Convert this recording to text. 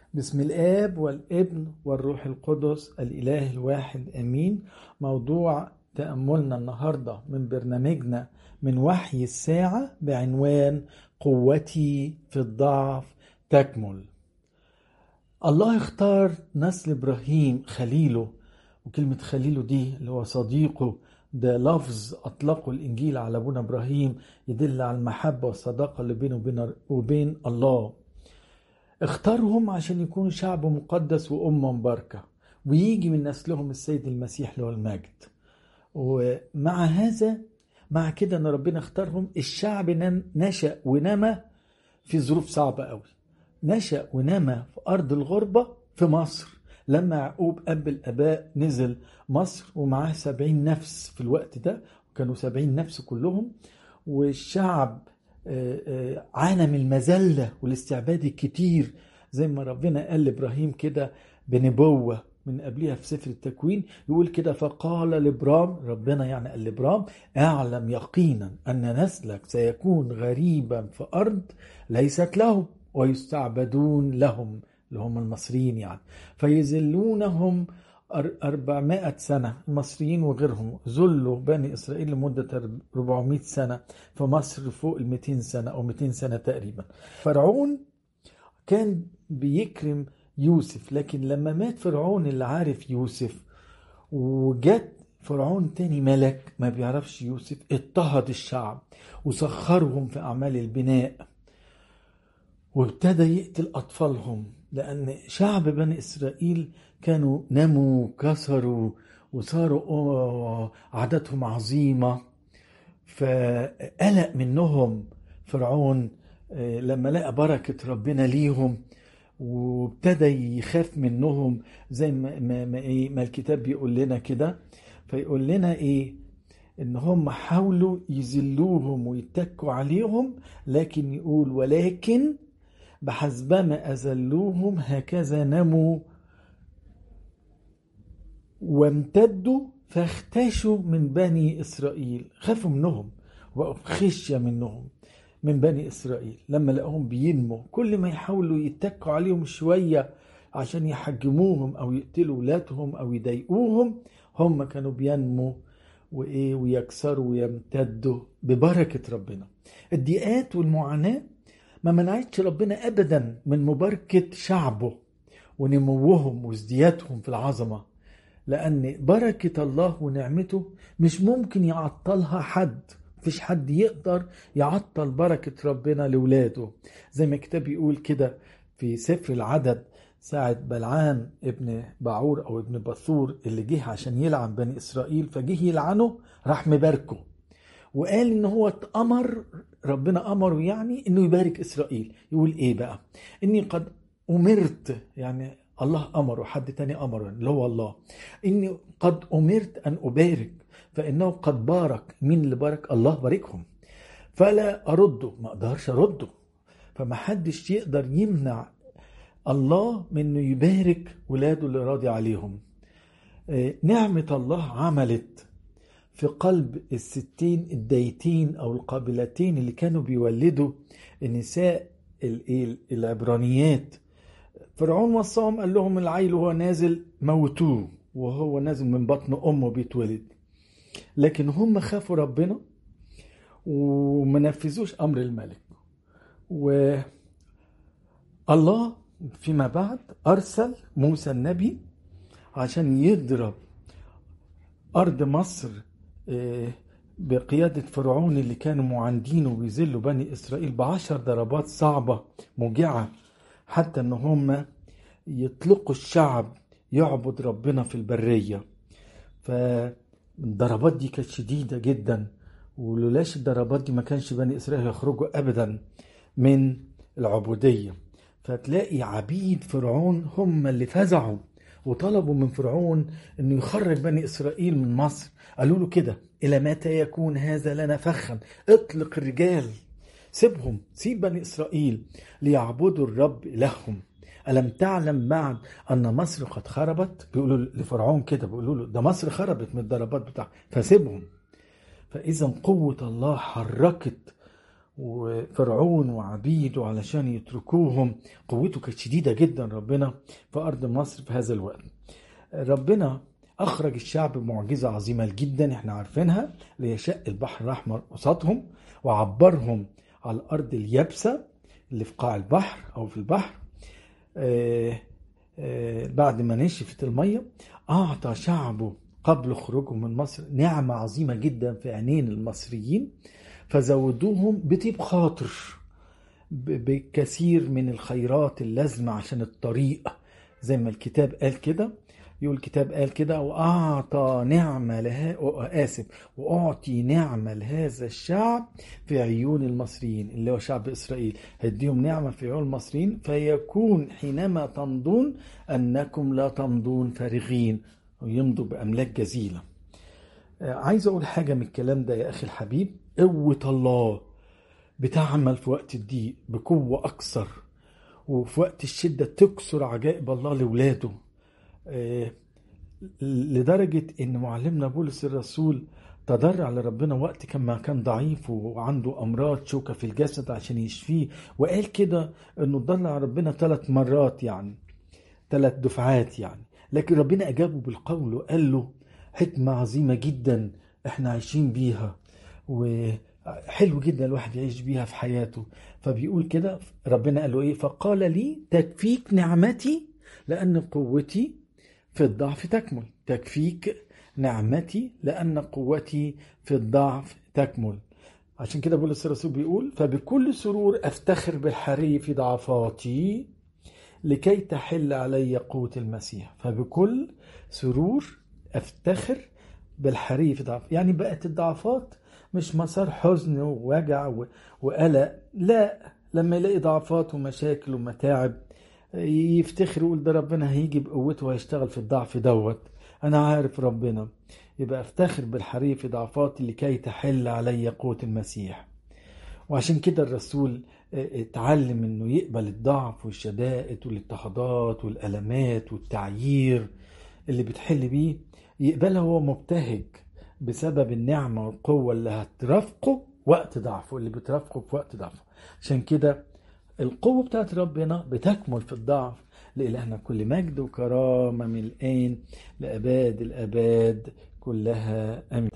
بسم الآب والابن والروح القدس الإله الواحد آمين موضوع تأملنا النهاردة من برنامجنا من وحي الساعة بعنوان قوتي في الضعف تكمل الله اختار نسل إبراهيم خليله وكلمة خليله دي اللي هو صديقه ده لفظ أطلقه الإنجيل على أبونا إبراهيم يدل على المحبة والصداقة اللي بينه وبين, وبين الله اختارهم عشان يكونوا شعب مقدس وأمة مباركة ويجي من نسلهم السيد المسيح له المجد ومع هذا مع كده ان ربنا اختارهم الشعب نشأ ونما في ظروف صعبة قوي نشأ ونما في أرض الغربة في مصر لما يعقوب أب الآباء نزل مصر ومعاه سبعين نفس في الوقت ده وكانوا سبعين نفس كلهم والشعب عانى من المذلة والاستعباد الكتير زي ما ربنا قال لإبراهيم كده بنبوة من قبلها في سفر التكوين يقول كده فقال لابرام ربنا يعني قال لابرام اعلم يقينا ان نسلك سيكون غريبا في ارض ليست لهم ويستعبدون لهم اللي هم المصريين يعني فيذلونهم أربعمائة سنة المصريين وغيرهم ذلوا بني إسرائيل لمدة 400 سنة في مصر فوق ال 200 سنة أو 200 سنة تقريبا فرعون كان بيكرم يوسف لكن لما مات فرعون اللي عارف يوسف وجت فرعون تاني ملك ما بيعرفش يوسف اضطهد الشعب وسخرهم في أعمال البناء وابتدى يقتل أطفالهم لأن شعب بني إسرائيل كانوا نموا كسروا وصاروا عددهم عظيمة فقلق منهم فرعون لما لقى بركة ربنا ليهم وابتدى يخاف منهم زي ما, ما, ما, إيه ما الكتاب بيقول لنا كده فيقول لنا ايه ان هم حاولوا يذلوهم ويتكوا عليهم لكن يقول ولكن بحسبما أذلوهم هكذا نموا وامتدوا فاختشوا من بني إسرائيل خافوا منهم وبقوا خشية منهم من بني إسرائيل لما لقوهم بينموا كل ما يحاولوا يتكوا عليهم شوية عشان يحجموهم أو يقتلوا ولادهم أو يضايقوهم هم كانوا بينموا وإيه ويكسروا ويمتدوا ببركة ربنا الضيقات والمعاناة ما منعتش ربنا ابدا من مباركه شعبه ونموهم وازديادهم في العظمه لان بركه الله ونعمته مش ممكن يعطلها حد مفيش حد يقدر يعطل بركه ربنا لاولاده زي ما الكتاب بيقول كده في سفر العدد ساعة بلعام ابن بعور أو ابن بثور اللي جه عشان يلعن بني إسرائيل فجه يلعنه راح مباركه وقال ان هو اتأمر ربنا امره يعني انه يبارك اسرائيل يقول ايه بقى اني قد امرت يعني الله امره حد تاني امره اللي هو الله اني قد امرت ان ابارك فانه قد بارك مين اللي بارك الله باركهم فلا ارده ما اقدرش ارده فما حدش يقدر يمنع الله من انه يبارك ولاده اللي راضي عليهم نعمة الله عملت في قلب الستين الدايتين او القابلتين اللي كانوا بيولدوا النساء العبرانيات فرعون وصاهم قال لهم العيل وهو نازل موتوه وهو نازل من بطن امه بيتولد لكن هم خافوا ربنا وما نفذوش امر الملك و الله فيما بعد ارسل موسى النبي عشان يضرب ارض مصر بقيادة فرعون اللي كانوا معاندين وبيذلوا بني إسرائيل بعشر ضربات صعبة موجعة حتى إن هم يطلقوا الشعب يعبد ربنا في البرية فالضربات دي كانت شديدة جدا ولولاش الضربات دي ما كانش بني إسرائيل يخرجوا أبدا من العبودية فتلاقي عبيد فرعون هم اللي فزعوا وطلبوا من فرعون انه يخرج بني اسرائيل من مصر قالوا له كده الى متى يكون هذا لنا فخا اطلق الرجال سيبهم سيب بني اسرائيل ليعبدوا الرب الههم ألم تعلم بعد أن مصر قد خربت بيقولوا لفرعون كده بيقولوا له ده مصر خربت من الضربات بتاعها فسيبهم فإذا قوة الله حركت وفرعون وعبيده علشان يتركوهم قوته كانت شديدة جدا ربنا في أرض مصر في هذا الوقت ربنا أخرج الشعب بمعجزة عظيمة جدا احنا عارفينها اللي هي شق البحر الأحمر قصادهم وعبرهم على الأرض اليابسة اللي في قاع البحر أو في البحر آه آه بعد ما نشفت المية أعطى شعبه قبل خروجهم من مصر نعمة عظيمة جدا في عينين المصريين فزودوهم بطيب خاطر بكثير من الخيرات اللازمة عشان الطريق زي ما الكتاب قال كده يقول الكتاب قال كده وأعطى نعمة لها آسف وأعطي نعمة لهذا الشعب في عيون المصريين اللي هو شعب إسرائيل هديهم نعمة في عيون المصريين فيكون حينما تمضون أنكم لا تمضون فارغين ويمضوا بأملاك جزيلة عايز أقول حاجة من الكلام ده يا أخي الحبيب قوة الله بتعمل في وقت الضيق بقوة أكثر وفي وقت الشدة تكسر عجائب الله لولاده لدرجة إن معلمنا بولس الرسول تضرع لربنا وقت كما كان ضعيف وعنده أمراض شوكة في الجسد عشان يشفيه وقال كده إنه تضرع ربنا ثلاث مرات يعني ثلاث دفعات يعني لكن ربنا أجابه بالقول وقال له حكمة عظيمة جدا احنا عايشين بيها وحلو جدا الواحد يعيش بيها في حياته فبيقول كده ربنا قال له ايه فقال لي تكفيك نعمتي لأن قوتي في الضعف تكمل تكفيك نعمتي لأن قوتي في الضعف تكمل عشان كده بولس الرسول بيقول فبكل سرور أفتخر بالحري في ضعفاتي لكي تحل علي قوة المسيح فبكل سرور أفتخر بالحري في ضعف يعني بقت الضعفات مش مسار حزن ووجع وقلق لا لما يلاقي ضعفات ومشاكل ومتاعب يفتخر يقول ده ربنا هيجي بقوته وهيشتغل في الضعف دوت انا عارف ربنا يبقى افتخر بالحري في ضعفاتي لكي تحل علي قوة المسيح وعشان كده الرسول اتعلم انه يقبل الضعف والشدائد والاضطهادات والالمات والتعيير اللي بتحل بيه يقبلها وهو مبتهج بسبب النعمة والقوة اللي هترافقه وقت ضعفه اللي بترافقه في وقت ضعفه عشان كده القوة بتاعت ربنا بتكمل في الضعف لإلهنا كل مجد وكرامة من الآن لأباد الأباد كلها أمين